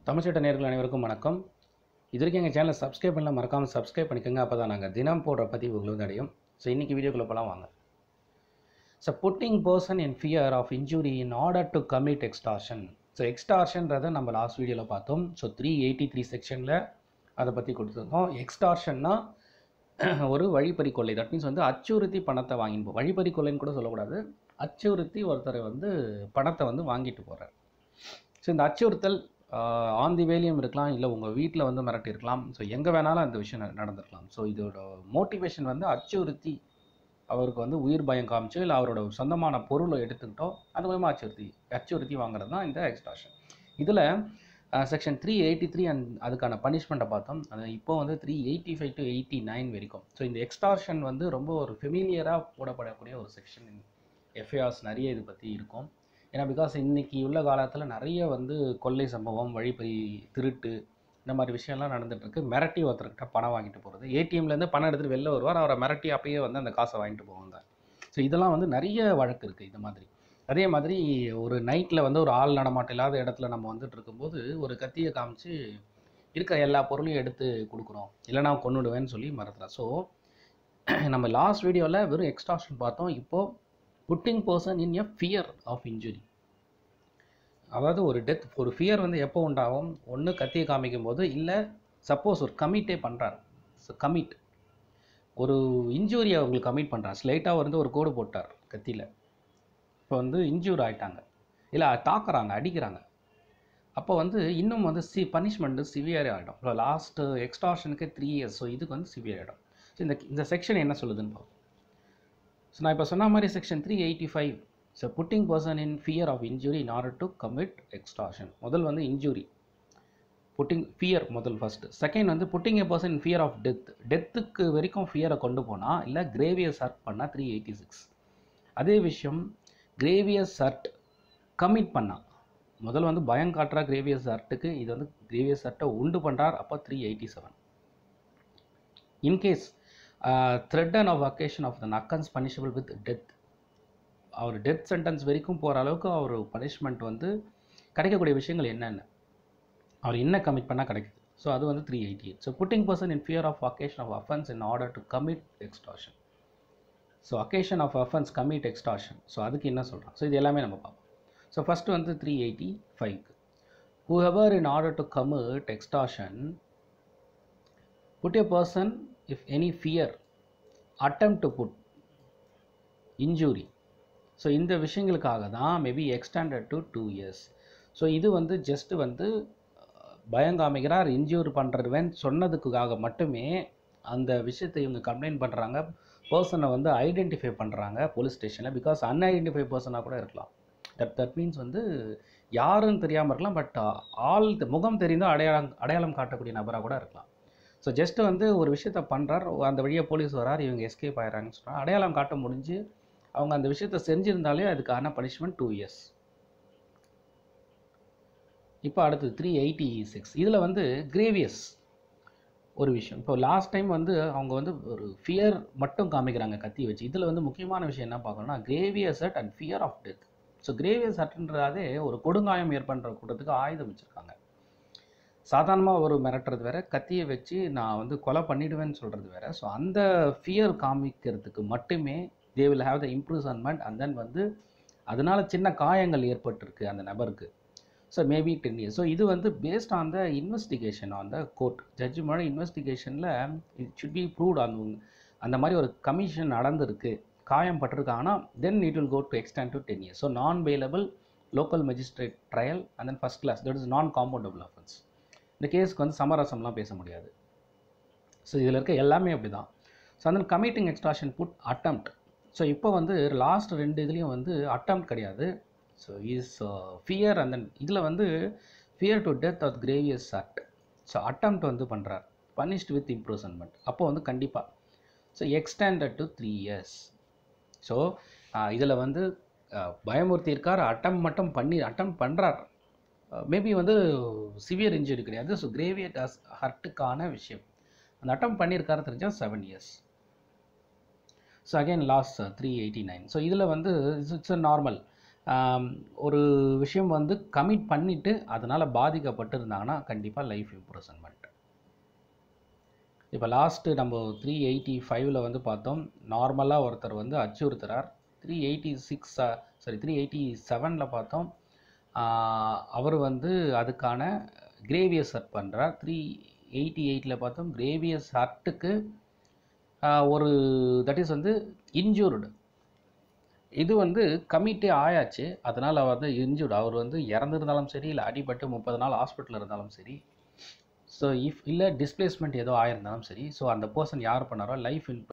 தமிழ்ச்சட்ட நேர்கள் அனைவருக்கும் வணக்கம் இது வரைக்கும் எங்கள் சேனலை சப்ஸ்கிரைப் பண்ணல மறக்காமல் சப்ஸ்கிரைப் பண்ணிக்கோங்க அப்போ தான் நாங்கள் தினம் போடுற பதிவுகள் வந்து அடையும் ஸோ இன்றைக்கி வீடியோக்குள்ளே போகலாம் வாங்க so putting person in fear of injury in order to commit extortion so எக்ஸ்டார்ஷன்றதை நம்ம லாஸ்ட் வீடியோவில் பார்த்தோம் ஸோ த்ரீ எயிட்டி த்ரீ செக்ஷனில் அதை பற்றி கொடுத்துருக்கோம் எக்ஸ்டார்ஷன்னா ஒரு வழிப்பறி கொள்ளை தட் மீன்ஸ் வந்து அச்சுறுத்தி பணத்தை வாங்கிட்டு போ வழிப்பறி கொள்ளைன்னு கூட சொல்லக்கூடாது அச்சுறுத்தி ஒருத்தரை வந்து பணத்தை வந்து வாங்கிட்டு போகிறார் ஸோ இந்த அச்சுறுத்தல் ஆன் தி வேலையும் இருக்கலாம் இல்லை உங்கள் வீட்டில் வந்து மிரட்டியிருக்கலாம் ஸோ எங்கே வேணாலும் அந்த விஷயம் நட- நடந்திருக்கலாம் ஸோ இதோட மோட்டிவேஷன் வந்து அச்சுறுத்தி அவருக்கு வந்து உயிர் பயம் காமிச்சோ இல்லை அவரோட சொந்தமான பொருளை எடுத்துக்கிட்டோ அந்த மூலமாக அச்சுறுத்தி அச்சுறுத்தி வாங்குறது தான் இந்த எக்ஸ்டார்ஷன் இதில் section three eighty three and அதுக்கான பனிஷ்மெண்ட்டை பார்த்தோம் அது இப்போ வந்து three eighty five to eighty nine வரைக்கும் ஸோ இந்த எக்ஸ்டார்ஷன் வந்து ரொம்ப ஒரு ஃபெமிலியராக போடப்படக்கூடிய ஒரு செக்ஷன் எஃப்ஐஆர்ஸ் நிறைய இது பற்றி இருக்கும் ஏன்னா பிகாஸ் இன்னைக்கு உள்ள காலத்தில் நிறைய வந்து கொள்ளை சம்பவம் வழிப்பறி திருட்டு இந்த மாதிரி விஷயம்லாம் நடந்துட்டு இருக்கு மிரட்டி ஒருத்தர்கிட்ட பணம் வாங்கிட்டு போகிறது ஏடிஎம்லேருந்து பணம் எடுத்துகிட்டு வெளில வருவார் அவரை மிரட்டி அப்பயே வந்து அந்த காசை வாங்கிட்டு போவாங்க ஸோ இதெல்லாம் வந்து நிறைய வழக்கு இருக்குது இந்த மாதிரி அதே மாதிரி ஒரு நைட்டில் வந்து ஒரு ஆள் நடமாட்டம் இல்லாத இடத்துல நம்ம வந்துட்டு இருக்கும்போது ஒரு கத்தியை காமிச்சு இருக்கிற எல்லா பொருளையும் எடுத்து கொடுக்குறோம் இல்லைனா கொன்னுடுவேன்னு சொல்லி மறந்துடலாம் ஸோ நம்ம லாஸ்ட் வீடியோவில் வெறும் எக்ஸ்ட்ராக்ஷன் பார்த்தோம் இப்போது putting person in a fear of injury அதாவது ஒரு டெத் ஒரு ஃபியர் வந்து எப்போ உண்டாகும் ஒன்று கத்தியை காமிக்கும் போது இல்லை சப்போஸ் ஒரு கமிட்டே பண்ணுறாரு கமிட் ஒரு இன்ஜூரியை அவங்களுக்கு கமிட் பண்ணுறார் ஸ்லைட்டாக வந்து ஒரு கோடு போட்டார் கத்தியில் இப்போ வந்து இன்ஜூர் ஆயிட்டாங்க இல்லை தாக்குறாங்க அடிக்கிறாங்க அப்போ வந்து இன்னும் வந்து சி பனிஷ்மெண்ட்டு சிவியர் ஆகிடும் இப்போ லாஸ்ட்டு எக்ஸ்டார்ஷனுக்கு த்ரீ இயர்ஸ் ஸோ இதுக்கு வந்து சிவியர் ஆகிடும் ஸோ இந்த இந்த செக்ஷன் என்ன சொல்லுதுன்னு பார்ப்போம் ஸோ நான் இப்போ சொன்ன மாதிரி section three eighty five so putting person in fear of injury in order to commit extortion முதல் வந்து இன்ஜுரி புட்டிங் ஃபியர் முதல் ஃபஸ்ட்டு செகண்ட் வந்து putting a person in fear of death டெத்துக்கு வரைக்கும் ஃபியரை கொண்டு போனால் இல்லை கிரேவியஸ் ஹர்ட் பண்ணால் த்ரீ எயிட்டி சிக்ஸ் அதே விஷயம் கிரேவியஸ் ஹர்ட் கமிட் பண்ணால் முதல்ல வந்து பயம் காட்டுறா கிரேவியஸ் ஹர்ட்டுக்கு இது வந்து கிரேவியஸ் ஹர்ட்டை உண்டு பண்ணுறார் அப்போ three eighty seven in case threat and of accusation of the நக்கன்ஸ் பனிஷபிள் வித் டெத் அவர் டெத் சென்டென்ஸ் வரைக்கும் போகிற அளவுக்கு அவர் பனிஷ்மெண்ட் வந்து கிடைக்கக்கூடிய விஷயங்கள் என்னென்ன அவர் என்ன கமிட் பண்ணால் கிடைக்குது ஸோ அது வந்து three eighty eight so putting person in fear of accusation of offence in order to commit extortion so accusation of offence commit extortion so அதுக்கு என்ன சொல்கிறான் ஸோ இது எல்லாமே நம்ம பார்ப்போம் ஸோ ஃபஸ்ட்டு வந்து த்ரீ எயிட்டி ஃபைவ்க்கு whoever in order to commit extortion put a person if any fear attempt to put injury so இந்த விஷயங்களுக்காக தான் maybe extended to two years so இது வந்து ஜஸ்ட் வந்து அஹ், பயங்காமிக்கிறார் இன்ஜூர் பண்ணுறவன் சொன்னதுக்காக மட்டுமே அந்த விஷயத்தை இவங்க கம்ப்ளைண்ட் பண்ணுறாங்க பர்சனை வந்து ஐடென்டிஃபை பண்ணுறாங்க போலீஸ் ஸ்டேஷனில் பிகாஸ் அன்ஐடென்டிஃபை பர்சனாக கூட இருக்கலாம் தட் தட் மீன்ஸ் வந்து யாருன்னு தெரியாமல் இருக்கலாம் பட் ஆள் முகம் தெரிந்தால் அடையாளம் அடையாளம் காட்டக்கூடிய நபராக கூட இருக்கலாம் ஸோ ஜஸ்ட் வந்து ஒரு விஷயத்த பண்ணுறார் அந்த வழியாக போலீஸ் வரார் இவங்க எஸ்கேப் ஆயிடுறாங்கன்னு சொல்கிறாங்க அடையாளம் காட்ட முடிஞ்சு அவங்க அந்த விஷயத்த செஞ்சிருந்தாலே அதுக்கான பனிஷ்மெண்ட் டூ இயர்ஸ் இப்போ அடுத்து த்ரீ எயிட்டி சிக்ஸ் இதில் வந்து கிரேவியஸ் ஒரு விஷயம் இப்போ லாஸ்ட் டைம் வந்து அவங்க வந்து ஒரு ஃபியர் மட்டும் காமிக்கிறாங்க கத்தி வச்சு இதில் வந்து முக்கியமான விஷயம் என்ன பார்க்கணும்னா grievous hurt and fear of death so grievous அட்ன்றதே ஒரு கொடுங்காயம் ஏற்படுற கூட்டத்துக்கு ஆயுதம் வச்சுருக்காங்க சாதாரணமாக ஒரு மிரட்டுறது வேற கத்தியை வச்சு நான் வந்து கொலை பண்ணிடுவேன்னு சொல்கிறது வேற ஸோ அந்த ஃபியர் காமிக்கிறதுக்கு மட்டுமே they will have the imprisonment and then வந்து அதனால சின்ன காயங்கள் ஏற்பட்டிருக்கு அந்த நபருக்கு so maybe ten years so இது வந்து based on the investigation on the court judge மேலே இன்வெஸ்டிகேஷனில் it should be proved on அந்த மாதிரி ஒரு கமிஷன் நடந்திருக்கு காயம் பட்டிருக்காங்கன்னா then it will go to extend to ten years so non bailable local magistrate trial and then first class that is non compoundable offence இந்த கேஸ்க்கு வந்து சமரசம்லாம் பேச முடியாது ஸோ இதில் இருக்க எல்லாமே அப்படி தான் ஸோ அந்த committing extortion put attempt so இப்போ வந்து லாஸ்ட் ரெண்டு இதுலேயும் வந்து அட்டம்ப்ட் கிடையாது ஸோ இஸ் ஃபியர் அந்த இதில் வந்து fear to death of grievous act so attempt வந்து பண்ணுறார் பனிஷ்ட் வித் இம்ப்ரூவ்மெண்ட் அப்போ வந்து கண்டிப்பாக so extended to three years so இதில் வந்து அஹ், பயமுறுத்தி இருக்கார் அட்டம் மட்டும் பண்ணி அட்டம் பண்ணுறார் மேபி வந்து சிவியர் இன்ஜுரி கிடையாது ஸோ கிரேவியட் ஹர்ட்டுக்கான விஷயம் அந்த அட்டம் பண்ணியிருக்காரு தெரிஞ்சால் seven years so again last three eighty nine so இதில் வந்து இட்ஸ் அ நார்மல் ஆம், ஒரு விஷயம் வந்து கமிட் பண்ணிவிட்டு அதனால் பாதிக்கப்பட்டு இருந்தாங்கன்னா கண்டிப்பாக லைஃப் இம்ப்ரூவ்மெண்ட் இப்போ லாஸ்ட்டு நம்ம த்ரீ எயிட்டி ஃபைவ்ல வந்து பார்த்தோம் நார்மலாக ஒருத்தர் வந்து அச்சுறுத்துறார் three eighty six sorry three eighty செவனில் பார்த்தோம் அவர் வந்து அதுக்கான கிரேவியஸ் ஹர்ட் பண்ணுறார் த்ரீ எயிட்டி எயிட்டில் பார்த்தோம் கிரேவியஸ் ஹர்ட்டுக்கு ஒரு தட் இஸ் வந்து இன்ஜூர்டு இது வந்து கமிட்டே ஆயாச்சு அதனால் அவர் வந்து இன்ஜூர்டு அவர் வந்து இறந்துருந்தாலும் சரி இல்லை அடிபட்டு முப்பது நாள் ஹாஸ்பிட்டலில் இருந்தாலும் சரி ஸோ இஃப் இல்லை டிஸ்பிளேஸ்மெண்ட் ஏதோ ஆயிருந்தாலும் சரி ஸோ அந்த பர்சன் யார் பண்ணாரோ லைஃப்